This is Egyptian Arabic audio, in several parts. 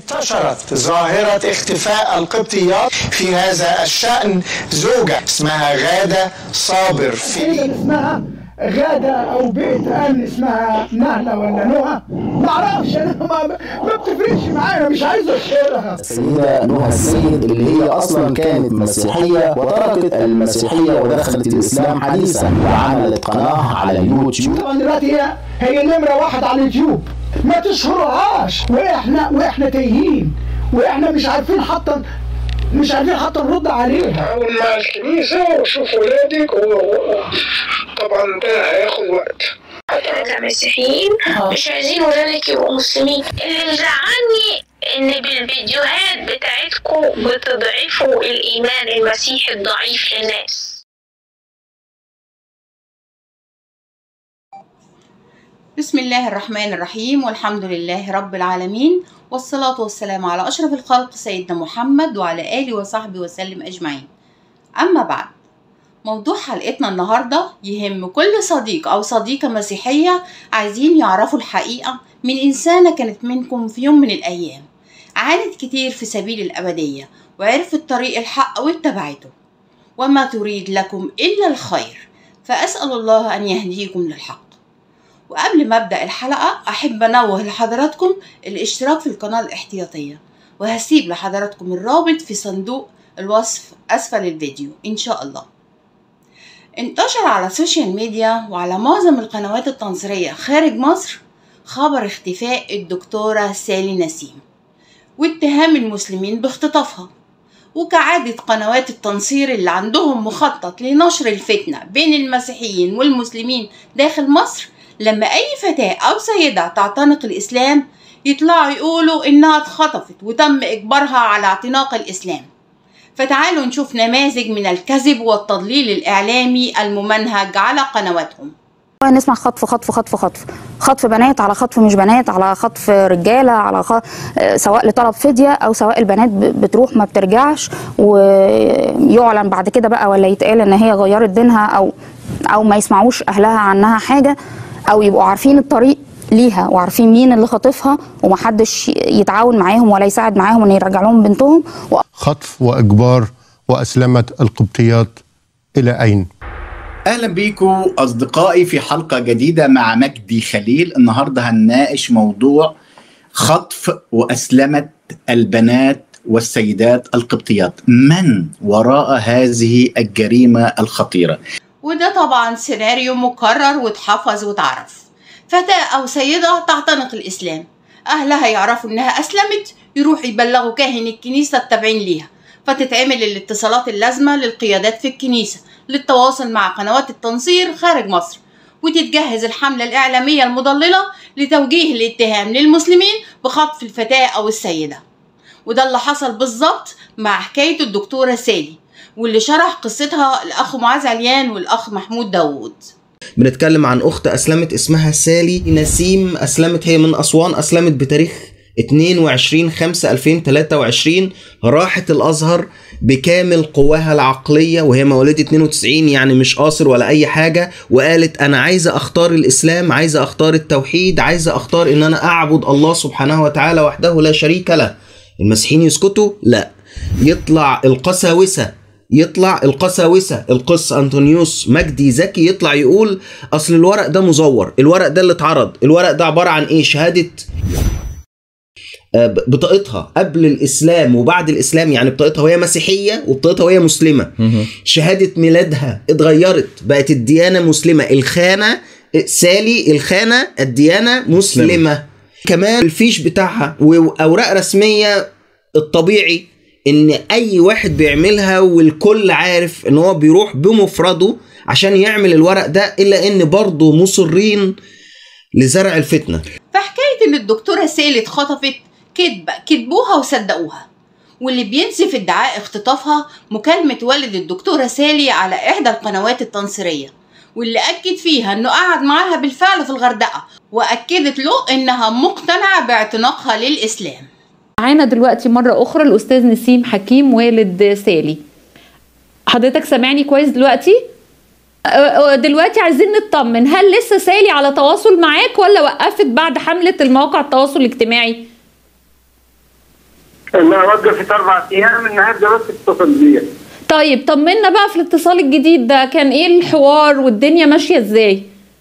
انتشرت ظاهرة اختفاء القبطيات في هذا الشأن زوجة اسمها غادة صابر في اسمها غادة أو بيت أمن اسمها نهلة ولا نهى معرفش أنا ما, ما بتفرقش معايا مش عايز أشهرها السيدة نهى السيد اللي هي أصلا كانت مسيحية وتركت المسيحية ودخلت الإسلام حديثا وعملت قناة على اليوتيوب طبعا دلوقتي هي هي نمرة واحد على اليوتيوب ما تشهرهاش وإحنا وإحنا تايهين وإحنا مش عارفين حتى مش عارفين حتى نرد عليها أول مع الكنيسة وشوف ولادك طبعا ده هياخد وقت احنا كمسيحيين مش عايزين ولادك يبقوا مسلمين اللي مزعلني ان بالفيديوهات بتاعتكم بتضعفوا الايمان المسيحي الضعيف للناس بسم الله الرحمن الرحيم والحمد لله رب العالمين والصلاة والسلام على أشرف الخلق سيدنا محمد وعلى آله وصحبه وسلم أجمعين أما بعد موضوع حلقتنا النهاردة يهم كل صديق أو صديقة مسيحية عايزين يعرفوا الحقيقة من إنسانة كانت منكم في يوم من الأيام عانت كتير في سبيل الأبدية وعرفت طريق الحق واتبعته وما تريد لكم إلا الخير فأسأل الله أن يهديكم للحق وقبل ما أبدأ الحلقة أحب أنوه لحضراتكم الاشتراك في القناة الاحتياطية وهسيب لحضراتكم الرابط في صندوق الوصف أسفل الفيديو إن شاء الله انتشر على السوشيال ميديا وعلى معظم القنوات التنصيرية خارج مصر خبر اختفاء الدكتورة سالي نسيم واتهام المسلمين باختطافها وكعادة قنوات التنصير اللي عندهم مخطط لنشر الفتنة بين المسيحيين والمسلمين داخل مصر لما أي فتاة أو سيدة تعتنق الإسلام يطلعوا يقولوا إنها اتخطفت وتم إجبارها على اعتناق الإسلام فتعالوا نشوف نماذج من الكذب والتضليل الإعلامي الممنهج على قنواتهم نسمع خطف خطف خطف خطف خطف بنات على خطف مش بنات على خطف رجاله على خ... سواء لطلب فديه او سواء البنات ب- بتروح ما بترجعش ويعلن بعد كده بقى ولا يتقال ان هي غيرت دينها او او ما يسمعوش اهلها عنها حاجه او يبقوا عارفين الطريق ليها وعارفين مين اللي خاطفها ومحدش يتعاون معاهم ولا يساعد معاهم ان يرجع لهم بنتهم خطف واجبار واسلمه القبطيات الى اين؟ اهلا بيكم اصدقائي في حلقه جديده مع مجدي خليل النهارده هنناقش موضوع خطف واسلمه البنات والسيدات القبطيات من وراء هذه الجريمه الخطيره وده طبعا سيناريو مكرر واتحفظ واتعرف فتاة أو سيدة تعتنق الإسلام أهلها يعرفوا إنها أسلمت يروحوا يبلغوا كاهن الكنيسة التابعين ليها فتتعمل الاتصالات اللازمة للقيادات في الكنيسة للتواصل مع قنوات التنصير خارج مصر وتتجهز الحملة الإعلامية المضللة لتوجيه الاتهام للمسلمين بخطف الفتاة أو السيدة وده اللي حصل بالظبط مع حكاية الدكتورة سالي واللي شرح قصتها الأخ معاذ عليان والأخ محمود داوود بنتكلم عن اخت اسلمت اسمها سالي نسيم اسلمت هي من اسوان اسلمت بتاريخ 22 5 2023 راحت الازهر بكامل قواها العقليه وهي مواليد 92 يعني مش قاصر ولا اي حاجه وقالت انا عايزه اختار الاسلام عايزه اختار التوحيد عايزه اختار ان انا اعبد الله سبحانه وتعالى وحده لا شريك له المسيحيين يسكتوا لا يطلع القساوسه يطلع القساوسه القس انطونيوس مجدي زكي يطلع يقول اصل الورق ده مزور الورق ده اللي اتعرض الورق ده عباره عن ايه شهاده آه، ب- بطاقتها قبل الاسلام وبعد الاسلام يعني بطاقتها وهي مسيحيه وبطاقتها وهي مسلمه شهاده ميلادها اتغيرت بقت الديانه مسلمه الخانه سالي الخانه الديانه مسلمه كمان الفيش بتاعها واوراق رسميه الطبيعي ان اي واحد بيعملها والكل عارف ان هو بيروح بمفرده عشان يعمل الورق ده الا ان برضه مصرين لزرع الفتنه فحكاية إن الدكتورة سالي اتخطفت كدبة كدبوها وصدقوها واللي بينسف ادعاء اختطافها مكالمة والد الدكتورة سالي على إحدى القنوات التنصيرية واللي أكد فيها إنه قعد معاها بالفعل في الغردقة وأكدت له إنها مقتنعة باعتناقها للإسلام معانا دلوقتي مرة أخرى الأستاذ نسيم حكيم والد سالي حضرتك سامعني كويس دلوقتي؟ أه، أه، دلوقتي عايزين نطمن هل لسه سالي على تواصل معاك ولا وقفت بعد حملة المواقع التواصل الاجتماعي؟ لا وقفت اربع ايام النهارده بس اتصل بيا طيب طمنا بقى في الاتصال الجديد ده كان ايه الحوار والدنيا ماشيه ازاي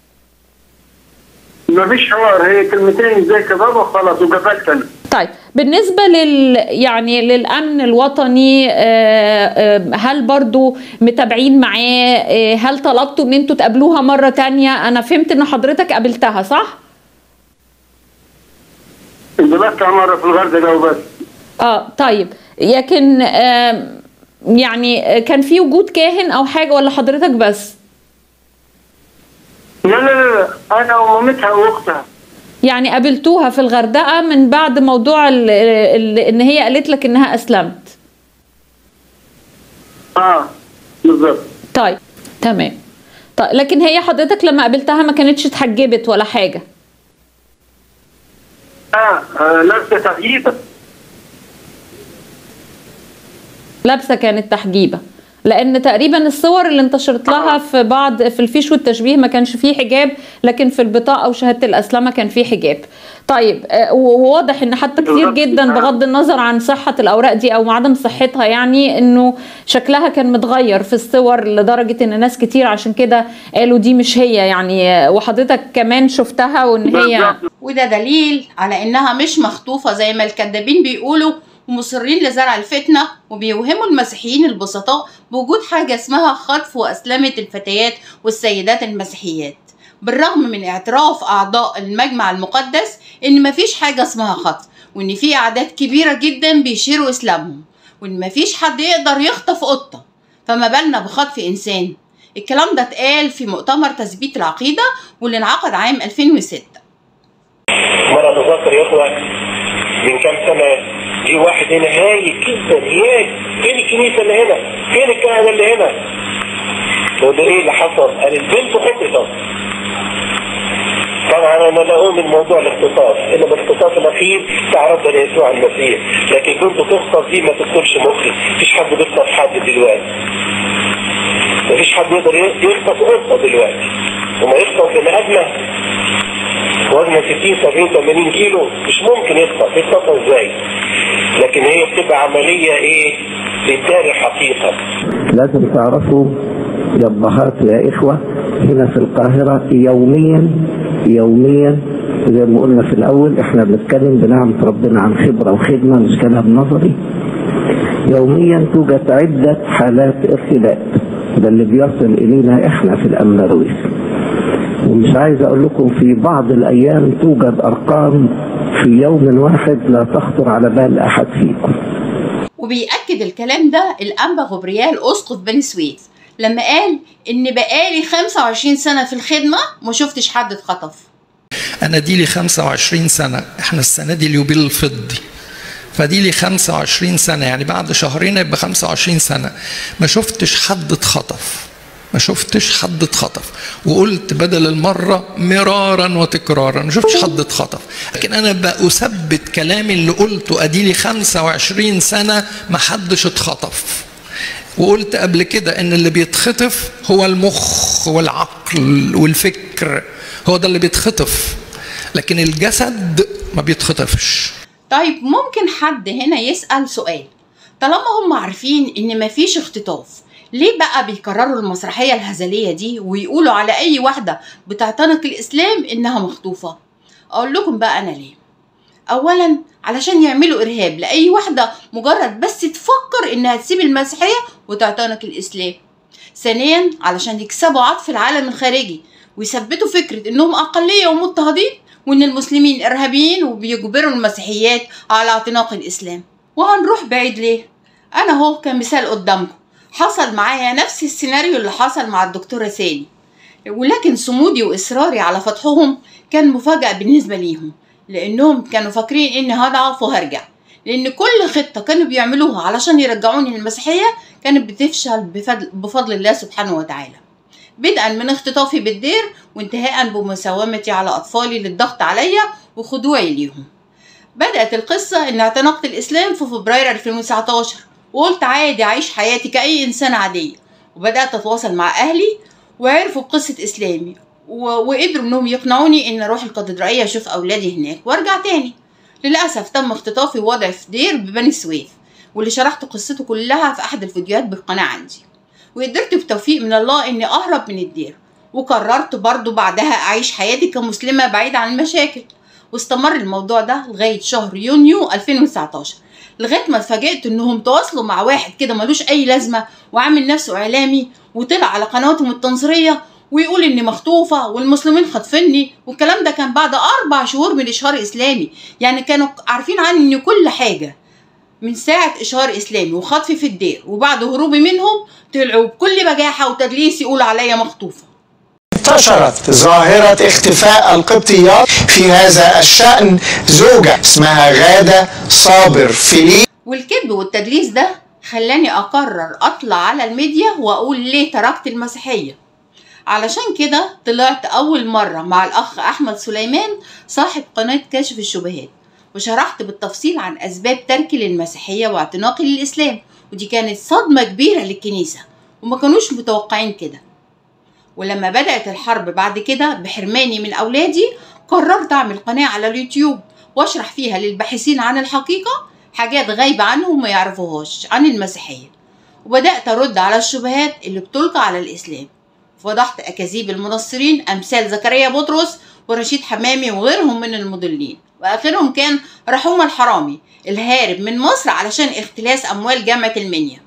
ما فيش حوار هي كلمتين زي كده وخلاص وقفلت انا طيب بالنسبة لل يعني للأمن الوطني آه، آه، هل برضو متابعين معاه آه، هل طلبتوا ان انتوا تقابلوها مرة تانية انا فهمت ان حضرتك قابلتها صح؟ انطلقت مره في الغردقه وبس اه طيب لكن آه، يعني كان في وجود كاهن او حاجة ولا حضرتك بس؟ لا لا لا انا ومامتها واختها يعني قابلتوها في الغردقة من بعد موضوع ال ال ان هي قالت لك انها اسلمت اه بالظبط طيب تمام طيب لكن هي حضرتك لما قابلتها ما كانتش اتحجبت ولا حاجة اه, آه لابسه تغييبه لابسه كانت تحجيبه لان تقريبا الصور اللي انتشرت لها في بعض في الفيش والتشبيه ما كانش فيه حجاب لكن في البطاقه وشهاده الاسلامه كان فيه حجاب طيب آه، وواضح ان حتى كتير جدا بغض النظر عن صحه الاوراق دي او عدم صحتها يعني انه شكلها كان متغير في الصور لدرجه ان ناس كتير عشان كده قالوا دي مش هي يعني آه، وحضرتك كمان شفتها وان هي وده دليل على انها مش مخطوفة زي ما الكذابين بيقولوا ومصرين لزرع الفتنة وبيوهموا المسيحيين البسطاء بوجود حاجة اسمها خطف وأسلمة الفتيات والسيدات المسيحيات بالرغم من اعتراف أعضاء المجمع المقدس إن مفيش حاجة اسمها خطف وإن في أعداد كبيرة جدا بيشيروا إسلامهم وإن مفيش حد يقدر يخطف قطة فما بالنا بخطف إنسان الكلام ده اتقال في مؤتمر تثبيت العقيدة واللي انعقد عام 2006 مرة أتذكر يا إخوة من كام سنة جه واحد هنا هايل جدا هايل فين الكنيسة اللي هنا؟ فين الكنبة اللي هنا؟ وده إيه اللي حصل؟ قال البنت خطفت طبعا انا لا اؤمن موضوع الاختصاص الا بالاختصاص الاخير بتاع ربنا يسوع المسيح لكن كنت تخطف دي ما تدخلش مخي مفيش حد بيخطف حد دلوقتي مفيش حد يقدر يخطف قطه دلوقتي وما يخطف بني ادمه وزنه 60 70 80 كيلو مش ممكن يخطف يخطف ازاي لكن هي بتبقى عمليه ايه للدار حقيقه لازم تعرفوا يا ابهات يا إخوة هنا في القاهرة يوميا يوميا زي ما قلنا في الأول إحنا بنتكلم بنعمة ربنا عن خبرة وخدمة مش كلام نظري يوميا توجد عدة حالات ارتداد ده اللي بيصل إلينا إحنا في الأمنرويس ومش عايز أقول لكم في بعض الأيام توجد أرقام في يوم واحد لا تخطر على بال أحد فيكم وبيأكد الكلام ده الأنبا غبريال أسقف بني سويف لما قال إن بقالي 25 سنة في الخدمة ما شفتش حد اتخطف انا دي لي 25 سنه احنا السنه دي اليوبيل الفضي فدي لي 25 سنه يعني بعد شهرين يبقى 25 سنه ما شفتش حد اتخطف ما شفتش حد اتخطف وقلت بدل المرة مرارا وتكرارا ما شفتش حد اتخطف لكن أنا بأثبت كلامي اللي قلته أديلي 25 سنة ما حدش اتخطف وقلت قبل كده ان اللي بيتخطف هو المخ والعقل والفكر هو ده اللي بيتخطف لكن الجسد ما بيتخطفش طيب ممكن حد هنا يسأل سؤال طالما هم عارفين إن مفيش اختطاف ليه بقى بيكرروا المسرحية الهزلية دي ويقولوا على أي واحدة بتعتنق الإسلام إنها مخطوفة أقول لكم بقى أنا ليه أولا علشان يعملوا إرهاب لأي واحدة مجرد بس تفكر إنها تسيب المسيحية وتعتنق الإسلام ثانيا علشان يكسبوا عطف العالم الخارجي ويثبتوا فكرة إنهم أقلية ومضطهدين وإن المسلمين إرهابيين وبيجبروا المسيحيات على اعتناق الإسلام وهنروح بعيد ليه؟ أنا أهو كمثال قدامكم حصل معايا نفس السيناريو اللي حصل مع الدكتورة سالي ولكن صمودي وإصراري على فتحهم كان مفاجأة بالنسبة ليهم لأنهم كانوا فاكرين إني هضعف وهرجع لأن كل خطة كانوا بيعملوها علشان يرجعوني للمسيحية كانت بتفشل بفضل, بفضل الله سبحانه وتعالى بدءا من اختطافي بالدير وانتهاء بمساومتي على أطفالي للضغط عليا وخضوعي ليهم بدأت القصة إن اعتنقت الإسلام في فبراير 2019 وقلت عادي أعيش حياتي كأي إنسان عادية وبدأت أتواصل مع أهلي وعرفوا بقصة إسلامي و... وقدروا إنهم يقنعوني إن أروح الكاتدرائية أشوف أولادي هناك وأرجع تاني للأسف تم اختطافي ووضعي في دير ببني سويف واللي شرحت قصته كلها في أحد الفيديوهات بالقناة عندي وقدرت بتوفيق من الله إني أهرب من الدير وقررت برضو بعدها أعيش حياتي كمسلمة بعيدة عن المشاكل واستمر الموضوع ده لغاية شهر يونيو 2019 لغاية ما اتفاجئت إنهم تواصلوا مع واحد كده ملوش أي لازمة وعامل نفسه إعلامي وطلع على قنواتهم التنصيرية ويقول إني مخطوفة والمسلمين خاطفيني والكلام ده كان بعد أربع شهور من إشهار إسلامي يعني كانوا عارفين عني إن كل حاجة من ساعة إشهار إسلامي وخطفي في الدير وبعد هروبي منهم طلعوا بكل بجاحة وتدليس يقولوا عليا مخطوفة انتشرت ظاهرة اختفاء القبطيات في هذا الشأن زوجة اسمها غادة صابر فيليب والكذب والتدليس ده خلاني أقرر أطلع على الميديا وأقول ليه تركت المسيحية علشان كده طلعت أول مرة مع الأخ أحمد سليمان صاحب قناة كاشف الشبهات وشرحت بالتفصيل عن أسباب تركي للمسيحية واعتناقي للإسلام ودي كانت صدمة كبيرة للكنيسة وما كانوش متوقعين كده ولما بدأت الحرب بعد كده بحرماني من أولادي قررت أعمل قناة على اليوتيوب وأشرح فيها للباحثين عن الحقيقة حاجات غايبة عنهم ما يعرفوهاش عن المسيحية وبدأت أرد على الشبهات اللي بتلقى على الإسلام فضحت أكاذيب المنصرين أمثال زكريا بطرس ورشيد حمامي وغيرهم من المضلين وآخرهم كان رحوم الحرامي الهارب من مصر علشان اختلاس أموال جامعة المنيا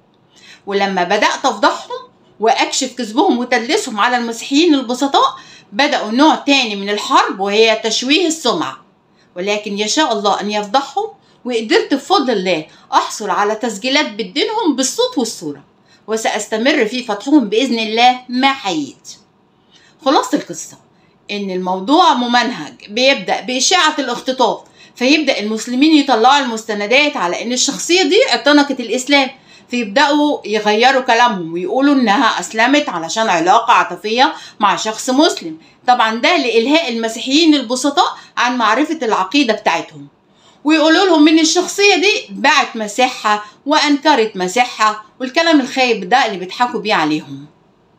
ولما بدأت أفضحهم وأكشف كذبهم وتدليسهم على المسيحيين البسطاء بدأوا نوع تاني من الحرب وهي تشويه السمعة ولكن يشاء الله أن يفضحهم وقدرت بفضل الله أحصل على تسجيلات بدينهم بالصوت والصورة وسأستمر في فتحهم بإذن الله ما حييت خلاصة القصة إن الموضوع ممنهج بيبدأ بإشاعة الاختطاف فيبدأ المسلمين يطلعوا المستندات على إن الشخصية دي اعتنقت الإسلام فيبدأوا يغيروا كلامهم ويقولوا إنها أسلمت علشان علاقة عاطفية مع شخص مسلم طبعا ده لإلهاء المسيحيين البسطاء عن معرفة العقيدة بتاعتهم ويقولوا لهم ان الشخصيه دي باعت مسيحها وانكرت مسيحها والكلام الخايب ده اللي بيضحكوا بيه عليهم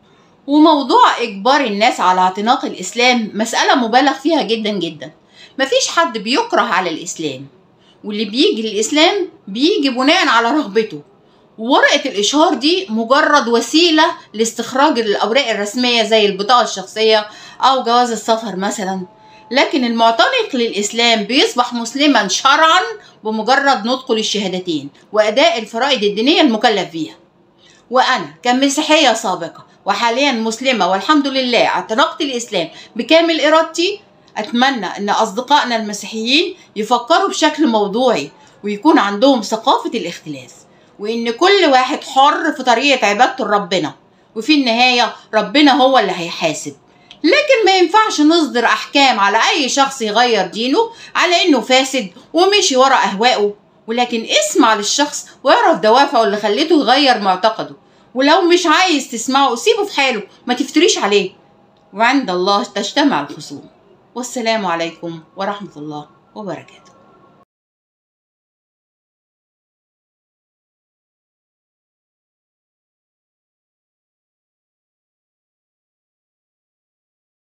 وموضوع اجبار الناس على اعتناق الاسلام مساله مبالغ فيها جدا جدا مفيش حد بيكره على الاسلام واللي بيجي للاسلام بيجي بناء على رغبته ورقة الإشهار دي مجرد وسيلة لاستخراج الأوراق الرسمية زي البطاقة الشخصية أو جواز السفر مثلا لكن المعتنق للإسلام بيصبح مسلما شرعا بمجرد نطقه للشهادتين وأداء الفرائض الدينية المكلف بيها وأنا كمسيحية سابقة وحاليا مسلمة والحمد لله اعتنقت الإسلام بكامل إرادتي أتمنى أن أصدقائنا المسيحيين يفكروا بشكل موضوعي ويكون عندهم ثقافة الاختلاف وإن كل واحد حر في طريقة عبادته لربنا وفي النهاية ربنا هو اللي هيحاسب لكن ما ينفعش نصدر احكام على اي شخص يغير دينه على انه فاسد ومشي ورا اهوائه ولكن اسمع للشخص واعرف دوافعه اللي خلته يغير معتقده ولو مش عايز تسمعه سيبه في حاله ما تفتريش عليه وعند الله تجتمع الخصوم والسلام عليكم ورحمة الله وبركاته